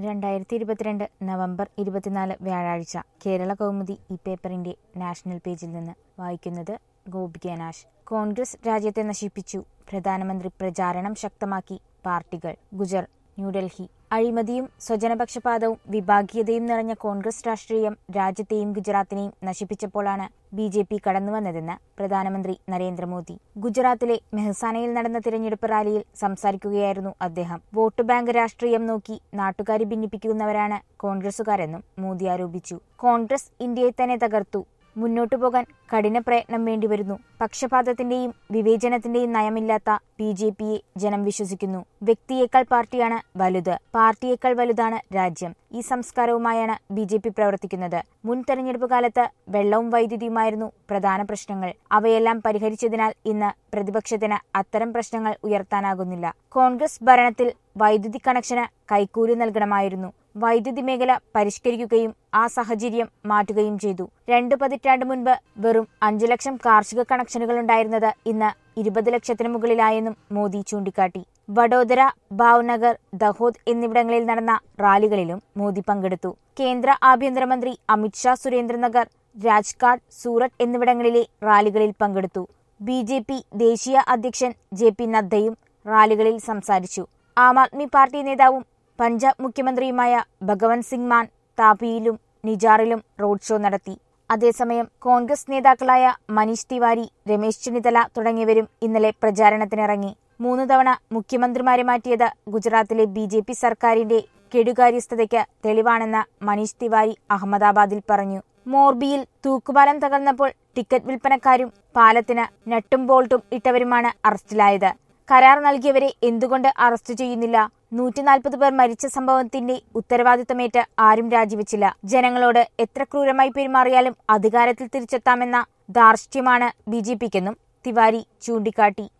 രണ്ടായിരത്തി ഇരുപത്തിരണ്ട് നവംബർ ഇരുപത്തിനാല് വ്യാഴാഴ്ച കേരള കൗമുദി ഈ പേപ്പറിന്റെ നാഷണൽ പേജിൽ നിന്ന് വായിക്കുന്നത് ഗോപിക നാഷ് കോൺഗ്രസ് രാജ്യത്തെ നശിപ്പിച്ചു പ്രധാനമന്ത്രി പ്രചാരണം ശക്തമാക്കി പാർട്ടികൾ ഗുജർ ന്യൂഡൽഹി അഴിമതിയും സ്വജനപക്ഷപാതവും വിഭാഗീയതയും നിറഞ്ഞ കോൺഗ്രസ് രാഷ്ട്രീയം രാജ്യത്തെയും ഗുജറാത്തിനെയും നശിപ്പിച്ചപ്പോഴാണ് ബി ജെ പി കടന്നുവന്നതെന്ന് പ്രധാനമന്ത്രി നരേന്ദ്രമോദി ഗുജറാത്തിലെ മെഹ്സാനയിൽ നടന്ന തിരഞ്ഞെടുപ്പ് റാലിയിൽ സംസാരിക്കുകയായിരുന്നു അദ്ദേഹം വോട്ട് ബാങ്ക് രാഷ്ട്രീയം നോക്കി നാട്ടുകാരെ ഭിന്നിപ്പിക്കുന്നവരാണ് കോൺഗ്രസുകാരെന്നും മോദി ആരോപിച്ചു കോൺഗ്രസ് ഇന്ത്യയെ തന്നെ തകർത്തു മുന്നോട്ടു പോകാൻ കഠിന പ്രയത്നം വേണ്ടിവരുന്നു പക്ഷപാതത്തിന്റെയും വിവേചനത്തിന്റെയും നയമില്ലാത്ത ബി ജെ പിയെ ജനം വിശ്വസിക്കുന്നു വ്യക്തിയേക്കാൾ പാർട്ടിയാണ് വലുത് പാർട്ടിയേക്കാൾ വലുതാണ് രാജ്യം ഈ സംസ്കാരവുമായാണ് ബി ജെ പി പ്രവർത്തിക്കുന്നത് മുൻ തെരഞ്ഞെടുപ്പ് കാലത്ത് വെള്ളവും വൈദ്യുതിയുമായിരുന്നു പ്രധാന പ്രശ്നങ്ങൾ അവയെല്ലാം പരിഹരിച്ചതിനാൽ ഇന്ന് പ്രതിപക്ഷത്തിന് അത്തരം പ്രശ്നങ്ങൾ ഉയർത്താനാകുന്നില്ല കോൺഗ്രസ് ഭരണത്തിൽ വൈദ്യുതി കണക്ഷന് കൈക്കൂലി നൽകണമായിരുന്നു വൈദ്യുതി മേഖല പരിഷ്കരിക്കുകയും ആ സാഹചര്യം മാറ്റുകയും ചെയ്തു രണ്ടു പതിറ്റാണ്ട് മുൻപ് വെറും അഞ്ചു ലക്ഷം കാർഷിക കണക്ഷനുകൾ ഉണ്ടായിരുന്നത് ഇന്ന് ഇരുപത് ലക്ഷത്തിന് മുകളിലായെന്നും മോദി ചൂണ്ടിക്കാട്ടി വഡോദര ഭാവ്നഗർ ദഹോദ് എന്നിവിടങ്ങളിൽ നടന്ന റാലികളിലും മോദി പങ്കെടുത്തു കേന്ദ്ര ആഭ്യന്തരമന്ത്രി അമിത്ഷാ സുരേന്ദ്രനഗർ രാജ്കാട്ട് സൂററ്റ് എന്നിവിടങ്ങളിലെ റാലികളിൽ പങ്കെടുത്തു ബി ജെ പി ദേശീയ അധ്യക്ഷൻ ജെ പി നദ്ദയും റാലികളിൽ സംസാരിച്ചു ആം ആദ്മി പാർട്ടി നേതാവും പഞ്ചാബ് മുഖ്യമന്ത്രിയുമായ ഭഗവന്ത് സിംഗ് മാൻ താപിയിലും നിജാറിലും റോഡ് ഷോ നടത്തി അതേസമയം കോൺഗ്രസ് നേതാക്കളായ മനീഷ് തിവാരി രമേശ് ചെന്നിത്തല തുടങ്ങിയവരും ഇന്നലെ പ്രചാരണത്തിനിറങ്ങി മൂന്ന് തവണ മുഖ്യമന്ത്രിമാരെ മാറ്റിയത് ഗുജറാത്തിലെ ബി ജെ പി സർക്കാരിന്റെ കെടുകാര്യസ്ഥതയ്ക്ക് തെളിവാണെന്ന് മനീഷ് തിവാരി അഹമ്മദാബാദിൽ പറഞ്ഞു മോർബിയിൽ തൂക്കുപാലം തകർന്നപ്പോൾ ടിക്കറ്റ് വിൽപ്പനക്കാരും പാലത്തിന് നട്ടും ബോൾട്ടും ഇട്ടവരുമാണ് അറസ്റ്റിലായത് കരാർ നൽകിയവരെ എന്തുകൊണ്ട് അറസ്റ്റ് ചെയ്യുന്നില്ല നൂറ്റിനാൽപ്പത് പേർ മരിച്ച സംഭവത്തിന്റെ ഉത്തരവാദിത്തമേറ്റ് ആരും രാജിവെച്ചില്ല ജനങ്ങളോട് എത്ര ക്രൂരമായി പെരുമാറിയാലും അധികാരത്തിൽ തിരിച്ചെത്താമെന്ന ധാർഷ്ട്യമാണ് ബി ജെ പിക്കെന്നും തിവാരി ചൂണ്ടിക്കാട്ടി